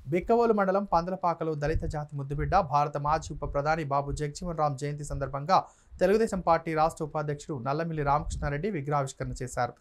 బిక్కవోలు మండలం పందలపాకలో దళిత జాతి ముద్దుబిడ్డ భారత మాజీ ఉప ప్రధాని బాబు జగజీవన్ రామ్ జయంతి సందర్భంగా తెలుగుదేశం పార్టీ రాష్ట్ర ఉపాధ్యక్షుడు నల్లమిల్లి రామకృష్ణారెడ్డి విగ్రహావిష్కరణ చేశారు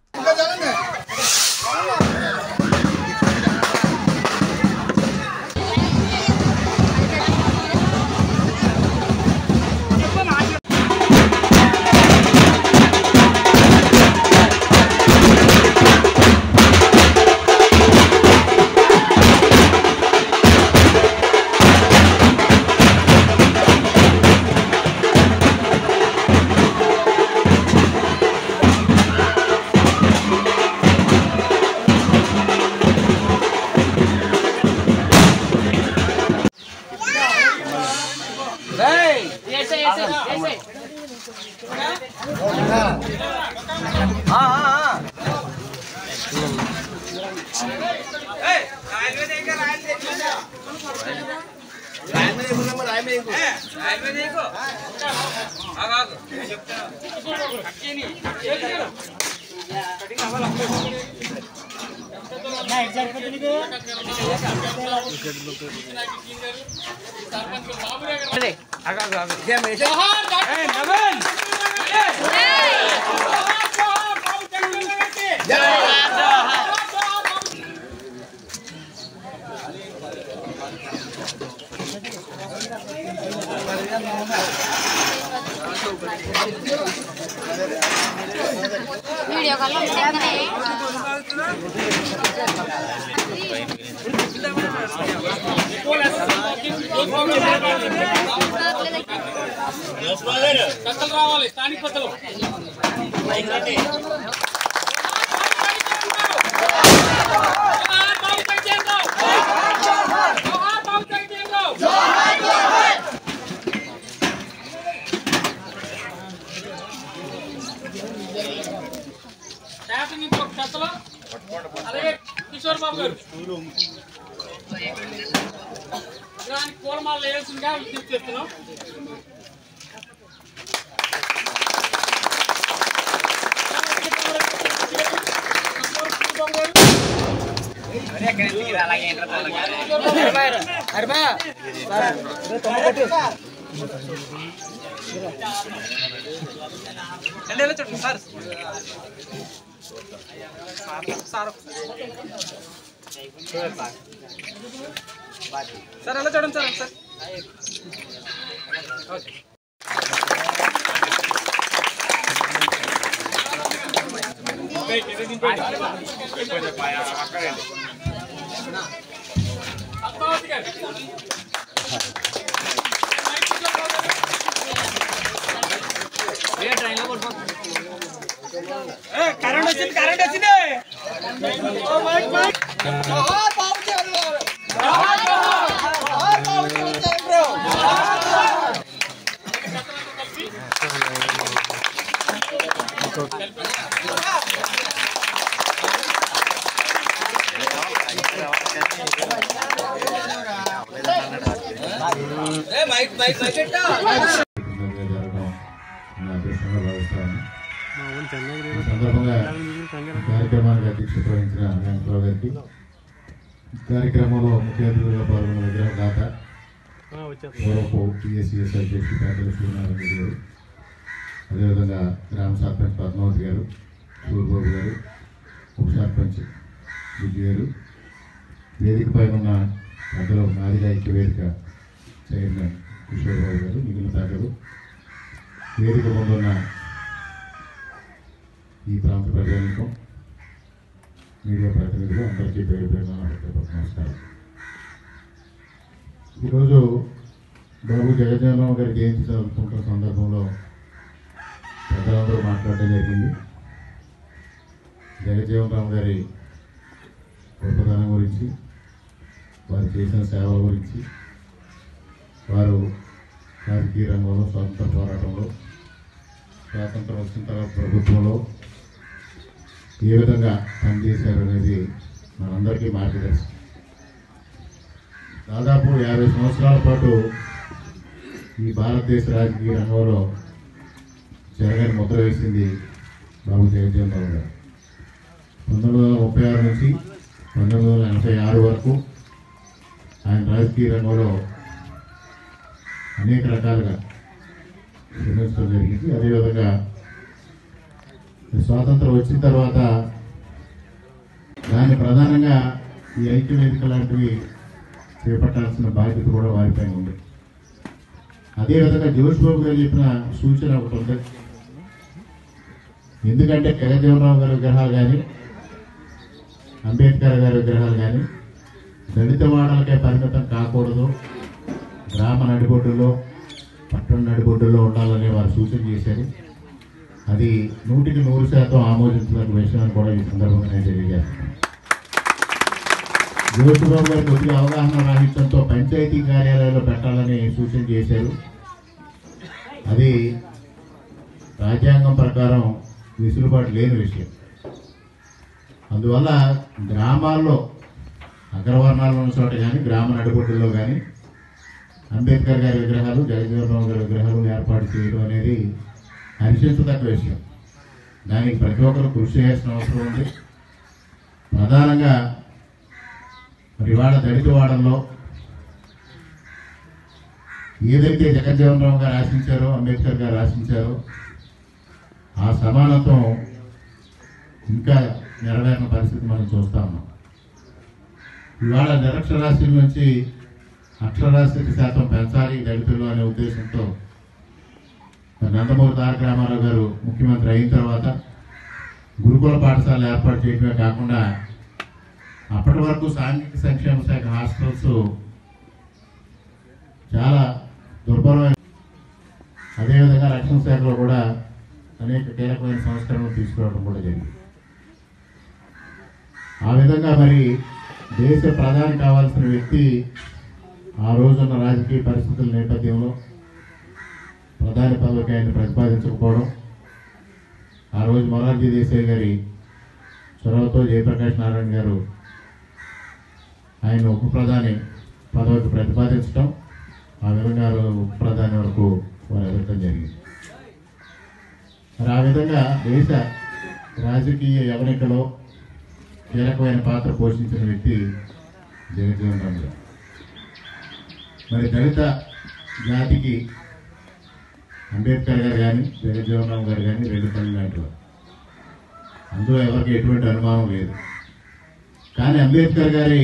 వీడియో కాల్ వచ్చేస్తేనే కథలు రావాలి స్థానిక కథలు స్టాఫింగ్ ఇంకొక కథలు అలాగే కిషోర్ బాబు గారు విగ్రహానికి పూలమాల వేయాల్సిందిగా విజ్ఞప్తి చేస్తున్నాం సార్ ఎలా చూడండి సార్ సార్ పద్మావతి గారు కరెంట్ వచ్చింది కరెంట్ వచ్చింది జరగడం నా అదృష్టంగా భావిస్తాను ఈ సందర్భంగా కార్యక్రమానికి అధ్యక్షత వహించిన వెంకటరావు గారికి కార్యక్రమంలో ముఖ్య అతిథులుగా పాల్గొన్న విగ్రహదాత పూర్వపు టీఎస్సీఎస్ అధ్యక్షుడు పేదల సూర్యనారాయణ రెడ్డి గారు అదేవిధంగా గ్రామ సర్పంచ్ పద్మావతి గారు సూర్యబాబు గారు ఉప సర్పంచ్ బుజ్జి గారు వేదిక పైన ఉన్న పెద్దలు మాదిగా ఐక్య వేదిక చైర్మన్ కిషోర్బాబు గారు మిగిలిన పెద్దలు వేదిక ముందున్న ఈ ప్రాంత ప్రజానికం మీడియా ప్రతినిధులు అందరికీ పేరు పేరున నా హృదయపూర్వక నమస్కారం ఈరోజు బాబు జగజ్జనరావు గారి జయంతి జరుపుకుంటున్న సందర్భంలో పెద్దలందరూ మాట్లాడడం జరిగింది జగజ్జీవన్ రామ్ గారి గొప్పతనం గురించి వారు చేసిన సేవల గురించి వారు రాజకీయ రంగంలో స్వాతంత్ర పోరాటంలో స్వాతంత్రం వచ్చిన తర్వాత ప్రభుత్వంలో ఏ విధంగా పనిచేశారు అనేది మనందరికీ మార్గదర్శనం దాదాపు యాభై సంవత్సరాల పాటు ఈ భారతదేశ రాజకీయ రంగంలో జరగని ముద్ర వేసింది బాబు జగజ్జీవన్ రావు గారు పంతొమ్మిది వందల ముప్పై ఆరు నుంచి పంతొమ్మిది వందల ఎనభై ఆరు వరకు ఆయన రాజకీయ రంగంలో అనేక రకాలుగా శ్రమించడం జరిగింది అదేవిధంగా స్వాతంత్రం వచ్చిన తర్వాత దాన్ని ప్రధానంగా ఈ ఐక్య వేదిక లాంటివి చేపట్టాల్సిన బాధ్యత కూడా వారిపైన ఉంది అదేవిధంగా జోష్ బాబు గారు చెప్పిన సూచన ఒకటి ఉంది ఎందుకంటే జగజ్జీవనరావు గారి విగ్రహాలు కానీ అంబేద్కర్ గారి విగ్రహాలు కానీ దళిత వాడలకే పరిమితం కాకూడదు గ్రామ నడిబొడ్డులో పట్టణ నడిబొడ్డులో ఉండాలని వారు సూచన చేశారు అది నూటికి నూరు శాతం ఆమోదించదగ్గ విషయం అని కూడా ఈ సందర్భంగా నేను తెలియజేస్తున్నాను జ్యోతిబాబు గారు కొద్దిగా అవగాహన రాహిత్యంతో పంచాయతీ కార్యాలయాల్లో పెట్టాలని సూచన చేశారు అది రాజ్యాంగం ప్రకారం విసులుబాటు లేని విషయం అందువల్ల గ్రామాల్లో అగ్రవర్ణాలు ఉన్న చోట కానీ గ్రామ నడిబొడ్డుల్లో కానీ అంబేద్కర్ గారి విగ్రహాలు జగజ్జీవనరావు గారి విగ్రహాలు ఏర్పాటు చేయడం అనేది హర్షించదగ్గ విషయం దానికి ప్రతి ఒక్కరు కృషి చేయాల్సిన అవసరం ఉంది ప్రధానంగా మరి ఇవాళ దళితవాడల్లో ఏదైతే జగజ్జీవనరావు గారు ఆశించారో అంబేద్కర్ గారు ఆశించారో ఆ సమానత్వం ఇంకా నెరవేరిన పరిస్థితి మనం చూస్తా ఉన్నాం ఇవాళ నిరక్షరాస్యుల నుంచి అక్షరాస్యత శాతం పెంచాలి దళితులు అనే ఉద్దేశంతో మరి నందమూరి తారక రామారావు గారు ముఖ్యమంత్రి అయిన తర్వాత గురుకుల పాఠశాలలు ఏర్పాటు చేయడమే కాకుండా అప్పటి వరకు సాంఘిక సంక్షేమ శాఖ హాస్టల్స్ చాలా దుర్భరమైన అదేవిధంగా రక్షణ శాఖలో కూడా అనేక కీలకమైన సంస్కరణలు తీసుకురావడం కూడా జరిగింది ఆ విధంగా మరి దేశ ప్రధాని కావాల్సిన వ్యక్తి ఆ రోజున్న రాజకీయ పరిస్థితుల నేపథ్యంలో ప్రధాని పదవికి ఆయన ప్రతిపాదించకపోవడం ఆ రోజు మొరార్జీ దేశాయ్ గారి చొరవతో జయప్రకాష్ నారాయణ గారు ఆయన ఉప ప్రధాని పదవికి ప్రతిపాదించడం ఆ విధంగా ఆ రోజు ఉప ప్రధాని వరకు వారు ఎదగటం జరిగింది మరి ఆ విధంగా దేశ రాజకీయ యవనికలో కీలకమైన పాత్ర పోషించిన వ్యక్తి జగజ్జీవన్ రామ్ గారు మరి దళిత జాతికి అంబేద్కర్ గారు కానీ జగజ్జీవన్ రామ్ గారు కానీ రెండు తల్లి లాంటి వారు అందులో ఎవరికి ఎటువంటి అనుమానం లేదు కానీ అంబేద్కర్ గారి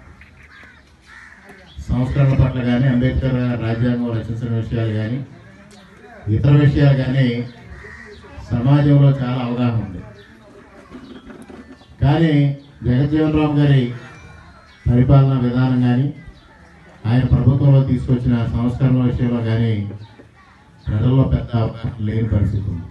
సంస్కరణ పట్ల కానీ అంబేద్కర్ గారి రాజ్యాంగం రచించిన విషయాలు కానీ ఇతర విషయాలు కానీ సమాజంలో చాలా అవగాహన ఉంది కానీ జగజ్జీవన్ రామ్ గారి పరిపాలనా విధానం కానీ ఆయన ప్రభుత్వంలో తీసుకొచ్చిన సంస్కరణల విషయంలో కానీ ప్రజల్లో పెద్ద అవగాహన లేని పరిస్థితి ఉంది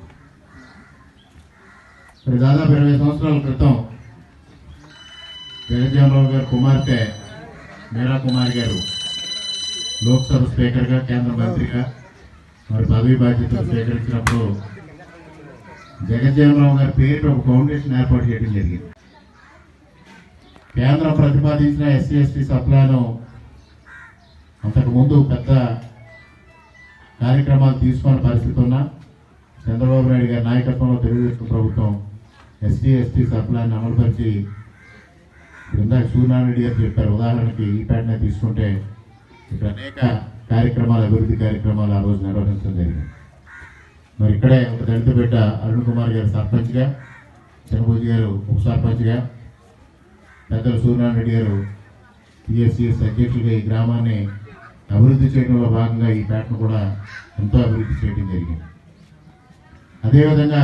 మరి దాదాపు ఇరవై సంవత్సరాల క్రితం జగజ్జీవన్ రావు గారి కుమార్తె మీరా కుమార్ గారు లోక్సభ స్పీకర్గా కేంద్ర మంత్రిగా మరి పదవి బాధ్యతలు స్వీకరించినప్పుడు జగజ్జీవన్ రావు గారి పేరిట ఒక ఫౌండేషన్ ఏర్పాటు చేయడం జరిగింది కేంద్రం ప్రతిపాదించిన ఎస్సీ ఎస్టీ సప్లాను అంతకుముందు పెద్ద కార్యక్రమాలు తీసుకున్న పరిస్థితి ఉన్నా చంద్రబాబు నాయుడు గారి నాయకత్వంలో తెలుగుదేశం ప్రభుత్వం ఎస్టీ ఎస్టీ సప్లాన్ని అమలుపరిచి ఇప్పుడు ఇందాక సూర్యనారాయణ గారు చెప్పారు ఉదాహరణకి ఈ పేటనే తీసుకుంటే ఇక్కడ అనేక కార్యక్రమాలు అభివృద్ధి కార్యక్రమాలు ఆ రోజు నిర్వహించడం జరిగింది మరి ఇక్కడే ఒక దళిత బిడ్డ అరుణ్ కుమార్ గారు సర్పంచ్గా చిన్నబూజి గారు ఉప సర్పంచ్గా పెద్దలు సూర్యనారాయణ రెడ్డి గారు టీఎస్సీఎస్ అధ్యక్షులుగా ఈ గ్రామాన్ని అభివృద్ధి చేయడంలో భాగంగా ఈ పేటను కూడా ఎంతో అభివృద్ధి చేయడం జరిగింది అదేవిధంగా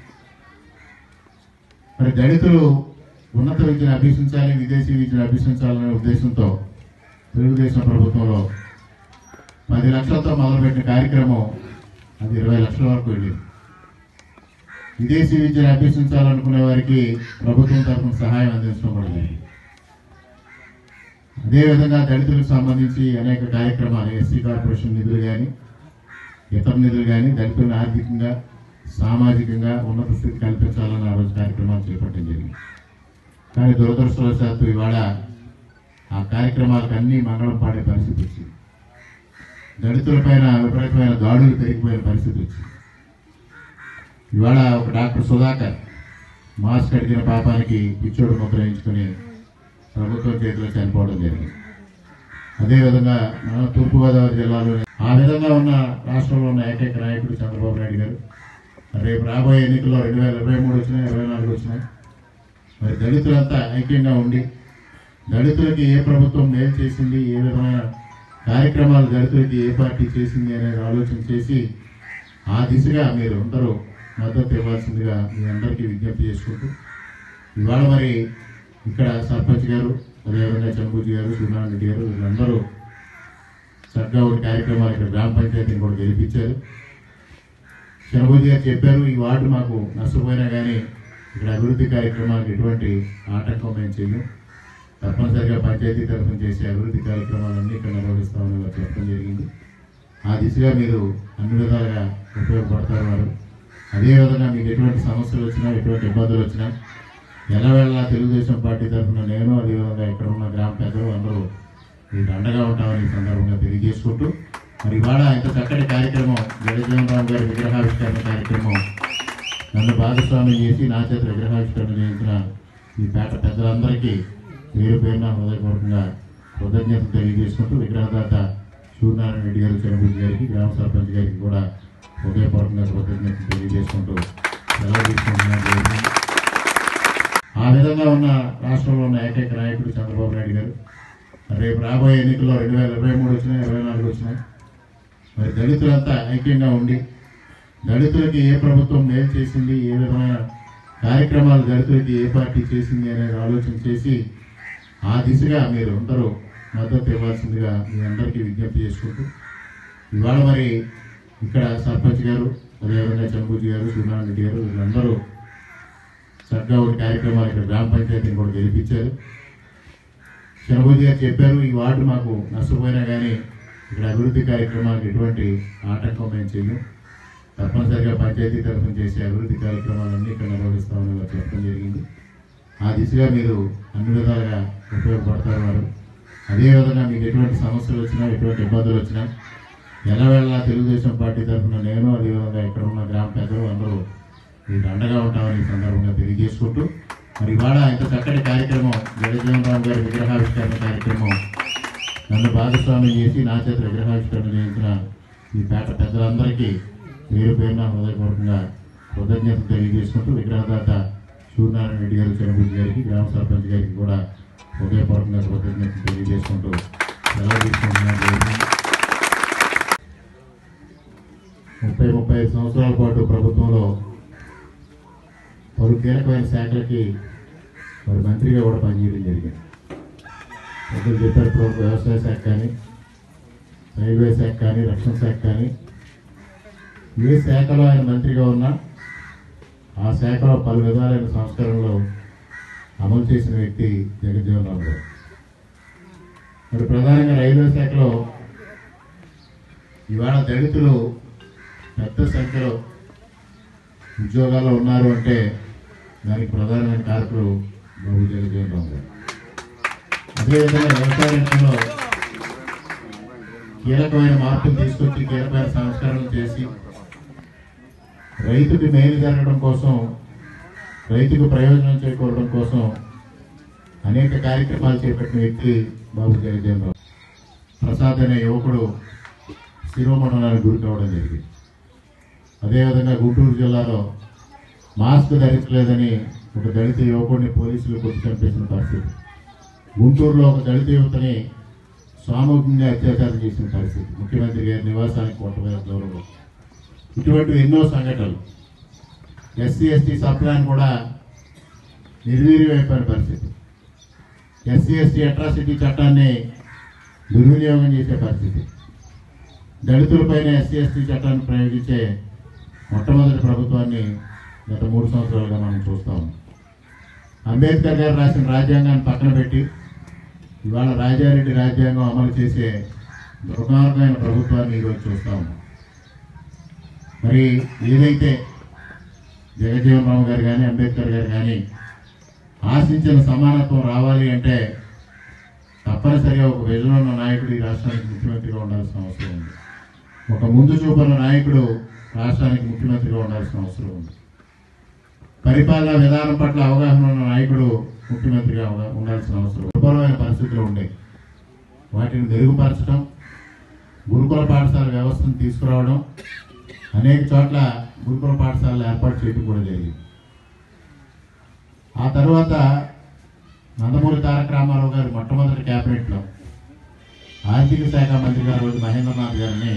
మరి దళితులు ఉన్నత విద్యను అభ్యసించాలి విదేశీ విద్యను అభ్యసించాలనే ఉద్దేశంతో తెలుగుదేశం ప్రభుత్వంలో పది లక్షలతో మొదలుపెట్టిన కార్యక్రమం అది ఇరవై లక్షల వరకు వెళ్ళింది విదేశీ విద్యను అభ్యసించాలనుకునే వారికి ప్రభుత్వం తరఫున సహాయం అందించడం కూడా జరిగింది అదేవిధంగా దళితులకు సంబంధించి అనేక కార్యక్రమాలు ఎస్సీ కార్పొరేషన్ నిధులు కానీ ఇతర నిధులు కానీ దళితులను ఆర్థికంగా సామాజికంగా ఉన్నత స్థితి కల్పించాలని ఆ రోజు కార్యక్రమాలు చేపట్టడం జరిగింది కానీ దురదృష్టవశాత్తు ఇవాళ ఆ కార్యక్రమాలకు అన్ని మంగళం పాడే పరిస్థితి వచ్చింది దళితులపైన విపరీతమైన దాడులు పెరిగిపోయిన పరిస్థితి వచ్చింది ఇవాళ ఒక డాక్టర్ సుధాకర్ మాస్క్ అడిగిన పాపానికి పిచ్చోడు ముద్ర వేయించుకుని ప్రభుత్వం చేతిలో చనిపోవడం జరిగింది అదేవిధంగా మన తూర్పుగోదావరి జిల్లాలో ఆ విధంగా ఉన్న రాష్ట్రంలో ఉన్న ఏకైక నాయకుడు చంద్రబాబు నాయుడు గారు రేపు రాబోయే ఎన్నికల్లో రెండు వేల ఇరవై మూడు వచ్చినాయి ఇరవై నాలుగు వచ్చినాయి మరి దళితులంతా ఐక్యంగా ఉండి దళితులకి ఏ ప్రభుత్వం మేలు చేసింది ఏ విధమైన కార్యక్రమాలు దళితులకి ఏ పార్టీ చేసింది అనేది ఆలోచన చేసి ఆ దిశగా మీరు అందరూ మద్దతు ఇవ్వాల్సిందిగా మీ అందరికీ విజ్ఞప్తి చేసుకుంటూ ఇవాళ మరి ఇక్కడ సర్పంచ్ గారు అదేవిధంగా చంపూజీ గారు సూర్యనారాయణ రెడ్డి గారు వీళ్ళందరూ చక్కగా ఒక కార్యక్రమాలు ఇక్కడ గ్రామ పంచాయతీని కూడా గెలిపించారు చంద్రబాబు గారు చెప్పారు ఈ వార్డు మాకు నష్టపోయినా కానీ ఇక్కడ అభివృద్ధి కార్యక్రమాలకు ఎటువంటి ఆటంకం మేము చెయ్యం తప్పనిసరిగా పంచాయతీ తరఫున చేసే అభివృద్ధి కార్యక్రమాలన్నీ ఇక్కడ నిర్వహిస్తామని వారు చెప్పడం జరిగింది ఆ దిశగా మీరు అన్ని విధాలుగా ఉపయోగపడతారు వారు అదేవిధంగా మీకు ఎటువంటి సమస్యలు వచ్చినా ఎటువంటి ఇబ్బందులు వచ్చినా ఎల్లవేళ తెలుగుదేశం పార్టీ తరఫున నేను అదేవిధంగా ఇక్కడ ఉన్న గ్రామ పెద్దలు అందరూ మీకు అండగా ఉంటామని ఈ సందర్భంగా తెలియజేసుకుంటూ మరి ఇవాళ ఇంత చక్కటి కార్యక్రమం జగజీవన్ రామ్ గారి విగ్రహావిష్కరణ కార్యక్రమం నన్ను భాగస్వామ్యం చేసి నా చేత విగ్రహావిష్కరణ చేయించిన ఈ పేట పెద్దలందరికీ పేరు పేరున హృదయపూర్వకంగా కృతజ్ఞతలు తెలియజేసుకుంటూ విగ్రహదాత సూర్యనారాయణ రెడ్డి గారు చంద్రబూజీ గారికి గ్రామ సర్పంచ్ గారికి కూడా హృదయపూర్వకంగా కృతజ్ఞతలు తెలియజేసుకుంటూ సెలవు తీసుకుంటున్నాను జై హింద్. ఆ విధంగా ఉన్న రాష్ట్రంలో ఉన్న ఏకైక నాయకుడు చంద్రబాబు నాయుడు గారు రేపు రాబోయే ఎన్నికల్లో రెండు వేల ఇరవై మూడు వచ్చినాయి ఇరవై నాలుగు వచ్చినాయి మరి దళితులంతా ఐక్యంగా ఉండి దళితులకి ఏ ప్రభుత్వం మేలు చేసింది ఏ విధమైన కార్యక్రమాలు దళితులకి ఏ పార్టీ చేసింది అనేది ఆలోచన చేసి ఆ దిశగా మీరు అందరూ మద్దతు ఇవ్వాల్సిందిగా మీ అందరికీ విజ్ఞప్తి చేసుకుంటూ ఇవాళ మరి ఇక్కడ సర్పంచ్ గారు అదేవిధంగా చంపూజీ గారు సూర్యనారాయణ రెడ్డి గారు వీళ్ళందరూ చక్కగా ఒక కార్యక్రమాలు ఇక్కడ గ్రామ పంచాయతీని కూడా గెలిపించారు చంద్రబాబు గారు చెప్పారు ఈ వార్డు మాకు నష్టపోయినా కానీ ఇక్కడ అభివృద్ధి కార్యక్రమాలకు ఎటువంటి ఆటంకం మేము చెయ్యం తప్పనిసరిగా పంచాయతీ తరఫున చేసే అభివృద్ధి కార్యక్రమాలన్నీ ఇక్కడ నిర్వహిస్తామని వారు చెప్పడం జరిగింది ఆ దిశగా మీరు అన్ని విధాలుగా ఉపయోగపడతారు వారు అదేవిధంగా మీకు ఎటువంటి సమస్యలు వచ్చినా ఎటువంటి ఇబ్బందులు వచ్చినా ఎల్లవేళ తెలుగుదేశం పార్టీ తరఫున నేను అదేవిధంగా ఇక్కడ ఉన్న గ్రామ పెద్దలు అందరూ మీకు అండగా ఉంటామని ఈ సందర్భంగా తెలియజేసుకుంటూ మరి ఇవాళ ఇంత చక్కటి కార్యక్రమం జగజీవన్ రామ్ గారి విగ్రహావిష్కరణ కార్యక్రమం నన్ను భాగస్వామ్యం చేసి నా చేత విగ్రహావిష్కరణ చేయించిన ఈ పేట పెద్దలందరికీ పేరు పేరున హృదయపూర్వకంగా కృతజ్ఞతలు తెలియజేసుకుంటూ విగ్రహదాత సూర్యనారాయణ రెడ్డి గారు చంద్రబూజీ గారికి గ్రామ సర్పంచ్ గారికి కూడా హృదయపూర్వకంగా కృతజ్ఞతలు తెలియజేసుకుంటూ సెలవు తీసుకుంటున్నాను జై హింద్. ముప్పై ముప్పై ఐదు సంవత్సరాల పాటు ప్రభుత్వంలో పలు కీలకమైన శాఖలకి మరి మంత్రిగా కూడా పనిచేయడం జరిగింది పెద్దలు చెప్పారు ఇప్పుడు వ్యవసాయ శాఖ కానీ రైల్వే శాఖ కానీ రక్షణ శాఖ కానీ ఏ శాఖలో ఆయన మంత్రిగా ఉన్నా ఆ శాఖలో పలు విధాలైన సంస్కరణలు అమలు చేసిన వ్యక్తి జగజ్జీవన్ రామ్ గారు మరి ప్రధానంగా రైల్వే శాఖలో ఇవాళ దళితులు పెద్ద సంఖ్యలో ఉద్యోగాల్లో ఉన్నారు అంటే దానికి ప్రధానమైన కారకులు బాబు జగజీవన్ రామ్ గారు అదేవిధంగా వ్యవసాయ రంగంలో కీలకమైన మార్పులు తీసుకొచ్చి కీలకమైన సంస్కరణలు చేసి రైతుకి మేలు జరగడం కోసం రైతుకు ప్రయోజనం చేకూరడం కోసం అనేక కార్యక్రమాలు చేపట్టిన వ్యక్తి బాబు జగజీవన్ రావు ప్రసాద్ అనే యువకుడు శిరోమండలానికి గురి కావడం జరిగింది అదేవిధంగా గుంటూరు జిల్లాలో మాస్క్ ధరించలేదని ఒక దళిత యువకుడిని పోలీసులు కొట్టి చంపేసిన పరిస్థితి గుంటూరులో ఒక దళిత యువతని సామూహికంగా అత్యాచారం చేసిన పరిస్థితి ముఖ్యమంత్రి గారి నివాసానికి కోట మీద దూరంలో ఇటువంటి ఎన్నో సంఘటనలు ఎస్సీ ఎస్టీ సప్లాన్ కూడా నిర్వీర్యమైపోయిన పరిస్థితి ఎస్సీ ఎస్టీ అట్రాసిటీ చట్టాన్ని దుర్వినియోగం చేసే పరిస్థితి దళితులపైన ఎస్సీ ఎస్టీ చట్టాన్ని ప్రయోగించే మొట్టమొదటి ప్రభుత్వాన్ని గత మూడు సంవత్సరాలుగా మనం చూస్తాం అంబేద్కర్ గారు రాసిన రాజ్యాంగాన్ని పక్కన పెట్టి ఇవాళ రాజారెడ్డి రాజ్యాంగం అమలు చేసే దుర్మార్గమైన ప్రభుత్వాన్ని ఈరోజు చూస్తాం మరి ఏదైతే జగజ్జీవన్ రావు గారు కానీ అంబేద్కర్ గారు కానీ ఆశించిన సమానత్వం రావాలి అంటే తప్పనిసరిగా ఒక విజన్ ఉన్న నాయకుడు ఈ రాష్ట్రానికి ముఖ్యమంత్రిగా ఉండాల్సిన అవసరం ఉంది ఒక ముందు చూపున్న నాయకుడు రాష్ట్రానికి ముఖ్యమంత్రిగా ఉండాల్సిన అవసరం ఉంది పరిపాలనా విధానం పట్ల అవగాహన ఉన్న నాయకుడు ముఖ్యమంత్రిగా అవగా- ఉండాల్సిన అవసరం విపరమైన పరిస్థితులు ఉండేవి వాటిని మెరుగుపరచడం గురుకుల పాఠశాల వ్యవస్థను తీసుకురావడం అనేక చోట్ల గురుకుల పాఠశాలలు ఏర్పాటు చేయడం కూడా జరిగింది ఆ తర్వాత నందమూరి తారక రామారావు గారు మొట్టమొదటి క్యాబినెట్లో ఆర్థిక శాఖ మంత్రి గారు రోజు మహేంద్రనాథ్ గారిని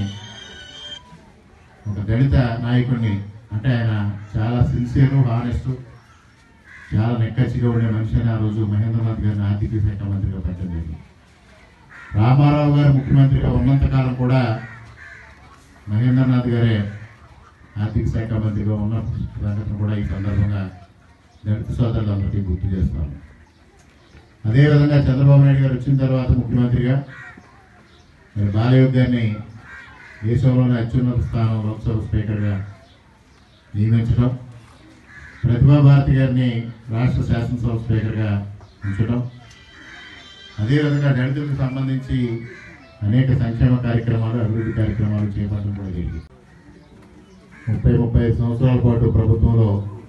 ఒక దళిత నాయకుడిని అంటే ఆయన చాలా సిన్సియర్ హానెస్ట్ చాలా నెక్కచ్చిగా ఉండే మనిషి అని ఆ రోజు మహేంద్రనాథ్ గారిని ఆర్థిక శాఖ మంత్రిగా పెట్టడం జరిగింది రామారావు గారు ముఖ్యమంత్రిగా ఉన్నంతకాలం కూడా మహేంద్రనాథ్ గారే ఆర్థిక శాఖ మంత్రిగా ఉన్న సంగతిని కూడా ఈ సందర్భంగా దళిత సోదరులందరికీ గుర్తు చేస్తాను అదేవిధంగా చంద్రబాబు నాయుడు గారు వచ్చిన తర్వాత ముఖ్యమంత్రిగా మరి బాలయోగ్ గారిని దేశంలోనే అత్యున్నత స్థానం లోక్సభ స్పీకర్గా నియమించడం ప్రతిభా భారతి గారిని రాష్ట్ర శాసనసభ స్పీకర్గా ఉంచడం అదేవిధంగా దళితులకు సంబంధించి అనేక సంక్షేమ కార్యక్రమాలు అభివృద్ధి కార్యక్రమాలు చేపట్టడం కూడా జరిగింది ముప్పై ముప్పై ఐదు సంవత్సరాల పాటు ప్రభుత్వంలో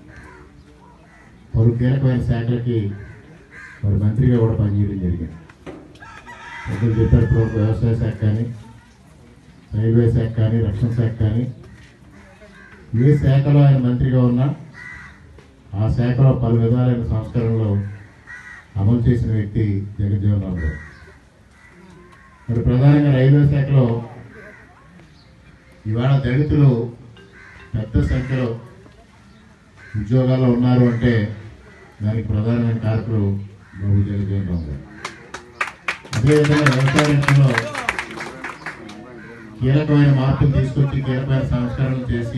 పలు కీలకమైన శాఖలకి మరి మంత్రిగా కూడా పనిచేయడం జరిగింది పెద్దలు చెప్పారు ఇప్పుడు వ్యవసాయ శాఖ కానీ రైల్వే శాఖ కానీ రక్షణ శాఖ కానీ ఏ శాఖలో ఆయన మంత్రిగా ఉన్నా ఆ శాఖలో పలు విధాలైన సంస్కరణలు అమలు చేసిన వ్యక్తి జగజ్జీవన్ రామ్ గారు మరి ప్రధానంగా రైల్వే శాఖలో ఇవాళ దళితులు పెద్ద సంఖ్యలో ఉద్యోగాల్లో ఉన్నారు అంటే దానికి ప్రధానమైన కారకులు బాబు జగజ్జీవన్ రామ్ గారు అదేవిధంగా వ్యవసాయ రంగంలో కీలకమైన మార్పులు తీసుకొచ్చి కీలకమైన సంస్కరణలు చేసి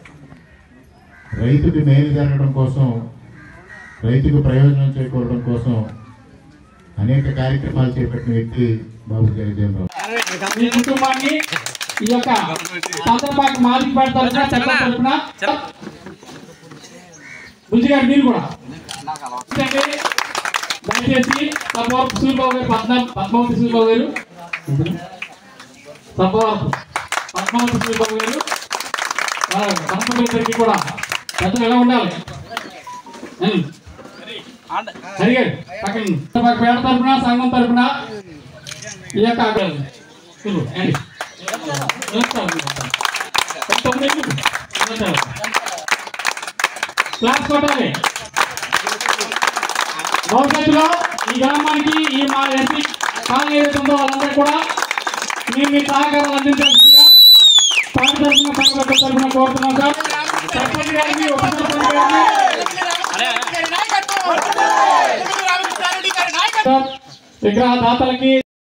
రైతుకి మేలు జరగడం కోసం రైతుకు ప్రయోజనం చేకూరడం కోసం అనేక కార్యక్రమాలు చేపట్టిన వ్యక్తి బాబు జగజీవన్ రావు ఈ కుటుంబాన్ని ఈ యొక్క సందర్భానికి మాదిరిపాటి తరఫున చట్టం తరఫున బుజ్జి గారు మీరు కూడా ఎందుకంటే దయచేసి సభవరపు సూర్యబాబు గారు పద్మ పద్మావతి సూర్యబాబు గారు సభవరపు పద్మావతి సూర్యబాబు గారు దంపతులందరికీ కూడా పెద్దలు ఎలా ఉండాలి ఉం. హరి గారు పక్కన సభ పేడ తరఫున సంఘం తరఫున ఈ యొక్క ఆగ్రహం. ఇదిగో, రండి. నమస్కారం, నమస్కారం. తొమ్మిది నిమిషాలు. నమస్కారం. క్లాస్ కొట్టాలి భవిష్యత్తులో ఈ గ్రామానికి ఈ మా ఎంపీ కాలనీ ఏదైతే ఉందో వాళ్ళందరూ కూడా మీరు మీ సహకారాలు అందించాల్సిందిగా పార్టీ తరఫున సంఘ తరఫున కోరుతున్నాం సార్ సర్పంచ్ గారిని ఉప సర్పంచ్ గారిని సార్ విగ్రహ దాతలకి